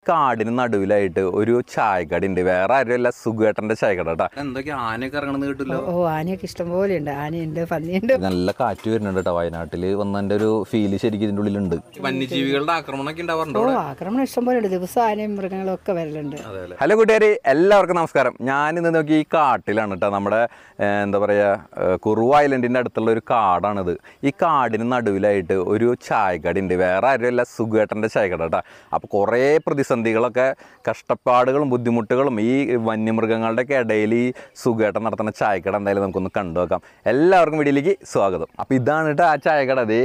കാടിന് നടുവിലായിട്ട് ഒരു ചായക്കട ഉണ്ട് വേറെ ആരുമല്ല സുഖേട്ടന്റെ ചായക്കട കേട്ടാ എന്തൊക്കെ ആനയൊക്കെ ഇറങ്ങണമെന്ന് കിട്ടില്ല ഓ ആനയൊക്കെ ഇഷ്ടംപോലെ ഉണ്ട് ആനയുണ്ട് പന്നിയുണ്ട് നല്ല കാറ്റ് വരുന്നുണ്ട് കേട്ടോ വയനാട്ടില് വന്നതിന്റെ ഒരു ഫീല് ശരിക്കും ഇതിന്റെ ഉള്ളിലുണ്ട് വന്യജീവികളുടെ ആക്രമണമൊക്കെ ഉണ്ടാവാറുണ്ടോ ഓ ആക്രമണം ഇഷ്ടംപോലെ ഉണ്ട് ദിവസം ആനയും മൃഗങ്ങളും ഒക്കെ വരലുണ്ട് ഹലോ കൂട്ടുകാരെ എല്ലാവർക്കും നമസ്കാരം ഞാൻ ഇന്ന് നോക്കി ഈ കാട്ടിലാണ് കേട്ടോ നമ്മുടെ ഏർ, എന്താ പറയുക കുറുവ ഐലൻഡിൻ്റെ അടുത്തുള്ള ഒരു കാടാണിത് ഈ കാടിന് നടുവിലായിട്ട് ഒരു ചായക്കട ഉണ്ട് വേറെ ആരുമല്ല സുഖേട്ടൻ്റെ ചായക്കട കേട്ടോ അപ്പോൾ കുറേ പ്രതിസന്ധികളൊക്കെ കഷ്ടപ്പാടുകളും ബുദ്ധിമുട്ടുകളും ഈ വന്യമൃഗങ്ങളുടെയൊക്കെ ഇടയിൽ ഈ സുഖേട്ടൻ നടത്തുന്ന ചായക്കട എന്തായാലും നമുക്കൊന്ന് കണ്ടു നോക്കാം എല്ലാവർക്കും വീഡിയോയിലേക്ക് സ്വാഗതം അപ്പോൾ ഇതാണ് കേട്ടോ ആ ചായക്കട അതേ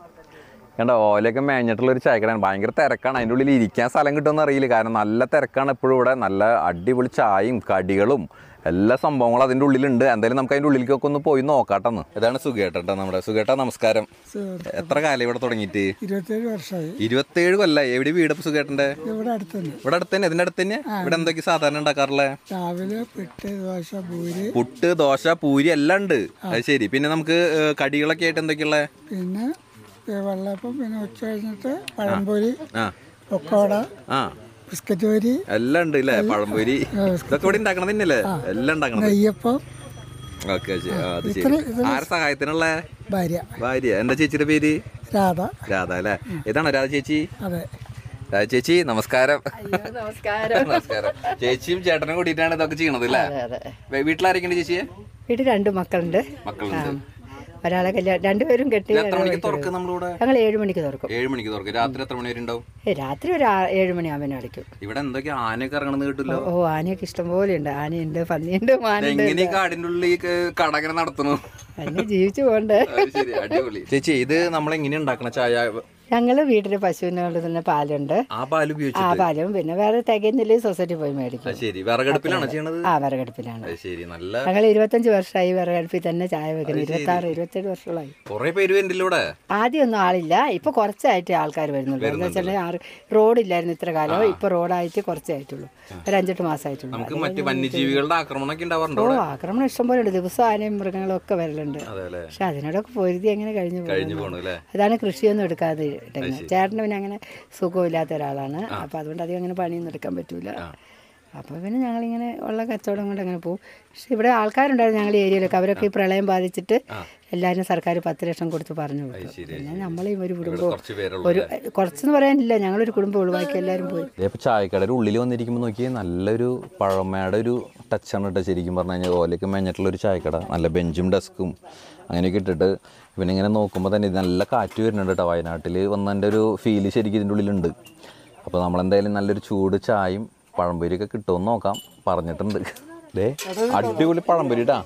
കണ്ട ഓലയൊക്കെ മേഞ്ഞിട്ടുള്ള ഒരു ചായക്കടയാണ് ഭയങ്കര തിരക്കാണ് അതിൻ്റെ ഉള്ളിൽ ഇരിക്കാൻ സ്ഥലം കിട്ടുമെന്ന് അറിയില്ല കാരണം നല്ല തിരക്കാണ് എപ്പോഴും ഇവിടെ നല്ല അടിപൊളി ചായയും കടികളും എല്ലാ സംഭവങ്ങളും അതിൻ്റെ ഉള്ളിലുണ്ട് എന്തായാലും നമുക്ക് അതിൻ്റെ ഉള്ളിലേക്കൊക്കെ ഒന്ന് പോയി നോക്കാട്ടെന്ന് ഇതാണ് സുഖേട്ട നമ്മുടെ സുഖേട്ട നമസ്കാരം എത്ര കാലം ഇവിടെ തുടങ്ങിയിട്ട് ഇരുപത്തേഴ് വർഷമായി ഇരുപത്തേഴ് കൊല്ലായി എവിടെ വീട് ഇപ്പൊ സുഖേട്ടന്റെ ഇവിടെ അടുത്ത് തന്നെ ഇവിടെ അടുത്ത് തന്നെ ഇതിന്റെ അടുത്ത് തന്നെ ഇവിടെ എന്തൊക്കെ സാധാരണ ഉണ്ടാക്കാറുള്ളത് രാവിലെ പിട്ട് ദോശ പൂരി പുട്ട് ദോശ പൂരി എല്ലാം ഉണ്ട് അത് ശരി പിന്നെ നമുക്ക് ഏർ, കടികളൊക്കെ ആയിട്ട് എന്തൊക്കെയുള്ള പിന്നെ പിന്നെ വെള്ളപ്പം പിന്നെ ഉച്ച കഴിഞ്ഞിട്ട് പഴംപൊരി ആ പൊക്കോട ആ ബിസ്ക്കറ്റ് പൊരി എല്ലാം ഉണ്ട് ഇല്ലേ പഴംപൊരി ഇതൊക്കെ ഇവിടെ ഉണ്ടാക്കണത് തന്നെയല്ലേ എല്ലാം ഉണ്ടാക്കണത് നെയ്യപ്പം ഓക്കെ അത് ശരി ആരെ സഹായത്തിനുള്ള ഭാര്യ ഭാര്യ എന്താ ചേച്ചിയുടെ പേര് രാധ രാധ അല്ലേ ഇതാണോ രാധ ചേച്ചി അതെ രാധ ചേച്ചി നമസ്കാരം നമസ്കാരം നമസ്കാരം ചേച്ചിയും ചേട്ടനും കൂടിയിട്ടാണ് ഇതൊക്കെ ചെയ്യണത് അല്ലേ അതെ വേ- വീട്ടിലാരൊക്കെയുണ്ട് ചേച്ചിയെ വീട്ടിൽ രണ്ട് മക്കളുണ്ട് മക്കളുണ്ട് ഒരാളെ കല്യാണം രണ്ടുപേരും കെട്ടി ഇത് എത്ര മണിക്ക് തുറക്കും നമ്മളിവിടെ ഞങ്ങൾ ഏഴ് മണിക്ക് തുറക്കും ഏഴ് മണിക്ക് തുറക്കും രാത്രി എത്ര മണി വരെ ഉണ്ടാവും ഏ, രാത്രി ഒരു ആ- ഏഴ് മണിയാകുമ്പോൾ അടിക്കും ഇവിടെ എന്തൊക്കെ ആനയൊക്കെ ഇറങ്ങണമെന്ന് കിട്ടില്ല ഓ ആനയൊക്കെ ഇഷ്ടംപോലെ ഉണ്ട് ആനയുണ്ട് പന്നിയുണ്ട് മാനുണ്ട് എങ്ങനെ ഈ കാടിന്റെ ഉള്ളിൽ ഈ ക- കട ഇങ്ങനെ നടത്തണു അതിന് ജീവിച്ചു പോകണ്ടേ അത് ശരി അടിപൊളി ചേച്ചി ഇത് നമ്മൾ എങ്ങനെ ഉണ്ടാക്കണ ചായ ഞങ്ങൾ വീട്ടിൽ പശുവിനെ കൊണ്ട് തന്നെ പാലുണ്ട് ആ പാല് ആ ഉപയോഗിച്ചിട്ട് പാലും പിന്നെ വേറെ തികയുന്നില്ലേ സൊസൈറ്റി പോയി മേടിക്കും അത് ശരി വിറകടുപ്പിലാണോ ചെയ്യണത് ആ വിറകടുപ്പിലാണ് അത് ശരി നല്ല ഞങ്ങൾ ഇരുപത്തഞ്ച് വർഷമായി വിറകടുപ്പിൽ തന്നെ ചായ വെക്കുന്നത് ഇരുപത്തി ആറ് ഇരുപത്തേഴ് വർഷങ്ങളായി കൊറേ പേര് വരുന്നില്ല ഇവിടെ ആദ്യമൊന്നും ആളില്ല ഇപ്പൊ കുറച്ചായിട്ട് ആൾക്കാർ വരുന്നുള്ളൂ എന്ന് വെച്ചാൽ ആറ് റോഡില്ലായിരുന്നു ഇത്ര കാലം ഇപ്പൊ റോഡായിട്ട് കുറച്ചായിട്ടുള്ളൂ ഒരു അഞ്ചെട്ട് മാസമായിട്ടുള്ളൂ നമുക്ക് മറ്റു വന്യജീവികളുടെ ആക്രമണമൊക്കെ ഉണ്ടാവാറുണ്ടോ ഓ ആക്രമണം ഇഷ്ടംപോലെ ഉണ്ട് ദിവസം ആനയും മൃഗങ്ങളും ഒക്കെ വരലുണ്ട് അതെ അല്ലേ പക്ഷെ അതിനോടൊക്കെ പൊരുതി അങ്ങനെ കഴിഞ്ഞു കഴിഞ്ഞു പോകുന്നു പോണു അല്ലേ അതാണ് കൃഷിയൊന്നും എടുക്കാതെ ഇട്ടേക്കുന്നത്. ചേട്ടന് പിന്നെ അങ്ങനെ സുഖമില്ലാത്ത ഒരാളാണ് അപ്പോൾ അതുകൊണ്ട് അധികം അങ്ങനെ പണിയൊന്നും എടുക്കാൻ പറ്റൂല അപ്പോൾ പിന്നെ ഞങ്ങളിങ്ങനെ ഉള്ള കച്ചവടം കൊണ്ട് അങ്ങനെ പോകും പക്ഷെ ഇവിടെ ആൾക്കാരുണ്ടായിരുന്നു ഞങ്ങളുടെ ഏരിയയിലൊക്കെ അവരൊക്കെ ഈ പ്രളയം ബാധിച്ചിട്ട് എല്ലാവരും സർക്കാർ പത്ത് ലക്ഷം കൊടുത്ത് പറഞ്ഞു വിട്ടു പിന്നെ നമ്മളെയും ഒരു കുടുംബം കുറച്ച് പേരുള്ളൂ ഒരു കുറച്ചെന്ന് പറയാനില്ല ഞങ്ങളൊരു കുടുംബം ഒഴിവാക്കി എല്ലാവരും പോയി ഇപ്പൊ ചായക്കടയുടെ ഉള്ളിൽ വന്നിരിക്കുമ്പോൾ നോക്കിയാൽ നല്ലൊരു പഴമയുടെ ഒരു ടച്ചാണ് കേട്ടോ ശരിക്കും പറഞ്ഞു കഴിഞ്ഞാൽ ഓലയ്ക്ക് മേഞ്ഞിട്ടുള്ള ഒരു ചായക്കട നല്ല ബെഞ്ചും ഡെസ്കും അങ്ങനെയൊക്കെ ഇട്ടിട്ട് പിന്നെ ഇങ്ങനെ നോക്കുമ്പോൾ തന്നെ ഇത് നല്ല കാറ്റ് വരുന്നുണ്ട് കേട്ടോ വയനാട്ടിൽ വന്നതിൻ്റെ ഒരു ഫീല് ശരിക്കും ഇതിൻ്റെ ഉള്ളിലുണ്ട് അപ്പോൾ നമ്മളെന്തായാലും നല്ലൊരു ചൂട് ചായയും പഴംപൊരിയൊക്കെ കിട്ടുമെന്ന് നോക്കാം പറഞ്ഞിട്ടുണ്ട് ദേ അടിപൊളി പഴംപൊരി കേട്ടാ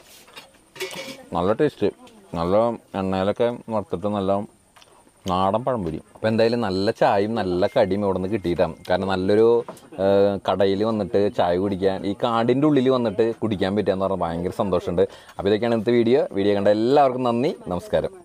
നല്ല ടേസ്റ്റ് നല്ല എണ്ണയിലൊക്കെ വറുത്തിട്ട് നല്ല നാടൻ പഴംപൊരി അപ്പോൾ എന്തായാലും നല്ല ചായയും നല്ല കടിയും ഇവിടെ നിന്ന് കിട്ടിയിട്ടാണ് കാരണം നല്ലൊരു കടയിൽ വന്നിട്ട് ചായ കുടിക്കാൻ ഈ കാടിൻ്റെ ഉള്ളിൽ വന്നിട്ട് കുടിക്കാൻ പറ്റുക എന്ന് പറഞ്ഞാൽ ഭയങ്കര സന്തോഷമുണ്ട് അപ്പോൾ ഇതൊക്കെയാണ് ഇന്നത്തെ വീഡിയോ വീഡിയോ കണ്ട എല്ലാവർക്കും നന്ദി നമസ്കാരം